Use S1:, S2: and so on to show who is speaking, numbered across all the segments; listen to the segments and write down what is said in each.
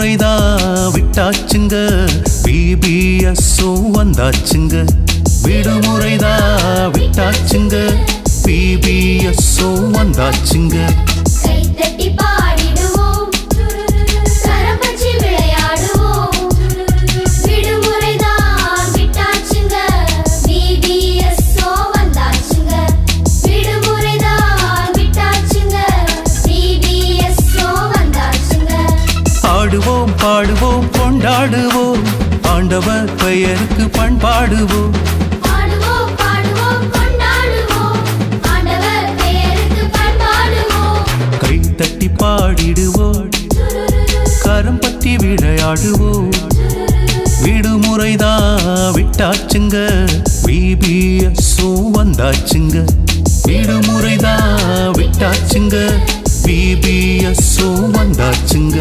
S1: விடுமுறைதான் விட்டாச்சுங்க பிபிஎஸ்ஸும் வந்தாச்சுங்க விடுமுறைதான் விட்டாச்சுங்க பிபிஎஸ்ஸும் வந்தாச்சுங்க
S2: கைத்தட்டி பாடிடுவோம் கரம்பச்சி விளையாடுவோம் விடுமுறைதான் விட்டாச்சுங்க பிபிஎஸ்ஓ வந்தாச்சுங்க விடுமுறைதான் விட்டாச்சுங்க பிபிஎஸ்ஓ வந்தாச்சுங்க
S1: ஆடுவோம் பாடுவோம் கொண்டாடுவோம் ஆண்டவர் பெயருக்கு பண்பாடுவோம்
S2: பாடுவோம் பாடுவோம் கொண்டாடுவோம் ஆண்டவர் பெயருக்கு பண்பாடுவோம்
S1: கைத்தட்டி பாடிடுவோம் கரம் பற்றி விளையாடுவோம் விடுமுறைதான் விட்டாச்சுங்க பிபிஎஸ்ஸும் வந்தாச்சுங்க விடுமுறைதான் விட்டாச்சுங்க பிபிஎஸ்ஸும் வந்தாச்சுங்க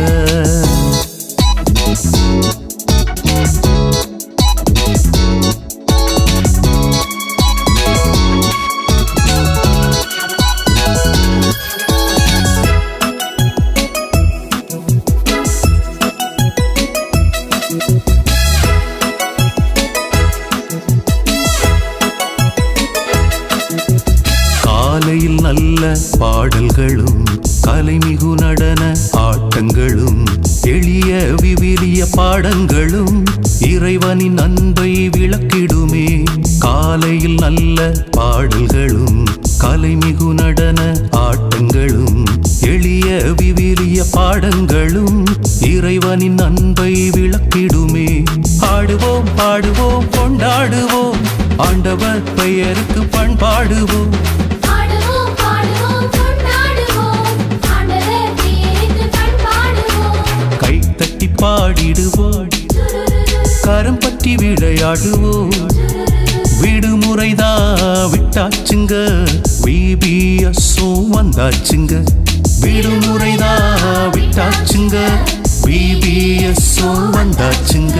S1: காலையில் நல்ல பாடல்களும் கலைமிகு நடன ஆட்டங்களும் எளிய விவிலிய பாடங்களும் இறைவனின் அன்பை விளக்கிடுமே காலையில் நல்ல பாடல்களும் கலைமிகு நடன ஆட்டங்களும் எளிய விவிலிய பாடங்களும் இறைவனின் அன்பை விளக்கிடுமே ஆடுவோம் பாடுவோம் கொண்டாடுவோம் ஆண்டவர் பெயருக்கு பண்பாடுவோம்
S2: ஆடுவோம் பாடுவோம் கொண்டாடுவோம் ஆண்டவர் பெயருக்கு பண்பாடுவோம்
S1: கைத்தட்டி பாடிடுவோம் கரம் பற்றி விளையாடுவோம் விடுமுறைதான் விட்டாச்சுங்க பிபிஎஸ்ஸும் வந்தாச்சுங்க விடுமுறைதான் விட்டாச்சுங்க பிபிஎஸ்ஸும் வந்தாச்சுங்க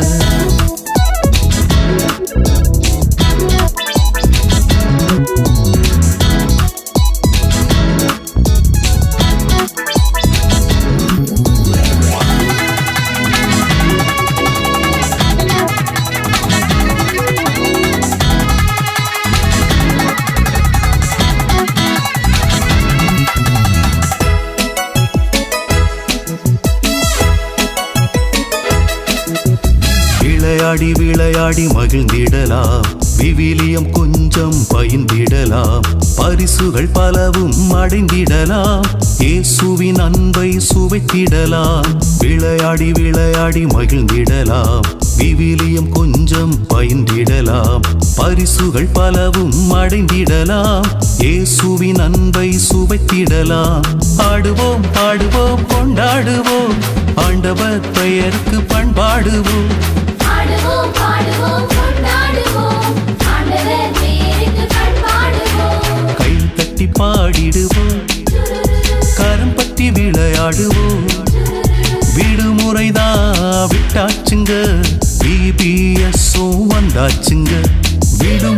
S1: விளையாடி விளையாடி மகிழ்ந்திடலாம் விவிலியம் கொஞ்சம் பயின்றிடலாம் பரிசுகள் பலவும் அடைந்திடலாம் இயேசுவின் அன்பை சுவைத்திடலாம் விளையாடி விளையாடி மகிழ்ந்திடலாம் விவிலியம் கொஞ்சம் பயின்றிடலாம் பரிசுகள் பலவும் அடைந்திடலாம் இயேசுவின் அன்பை சுவைத்திடலாம் ஆடுவோம் பாடுவோம் கொண்டாடுவோம் ஆண்டவர் பெயருக்கு பண்பாடுவோம்
S2: ஆடுவோம் பாடுவோம் கொண்டாடுவோம் ஆண்டவர் பெயருக்கு பண்பாடுவோம்
S1: கை தட்டி பாடிடுவோம் கரம் பற்றி விளையாடுவோம் விடுமுறைதான் விட்டாச்சுங்க பிபிஎஸ்ஸும் வந்தாச்சுங்க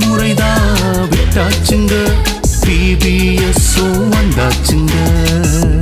S1: விடுமுறைதான் விட்டாச்சுங்க பிபிஎஸ்ஸும் வந்தாச்சுங்க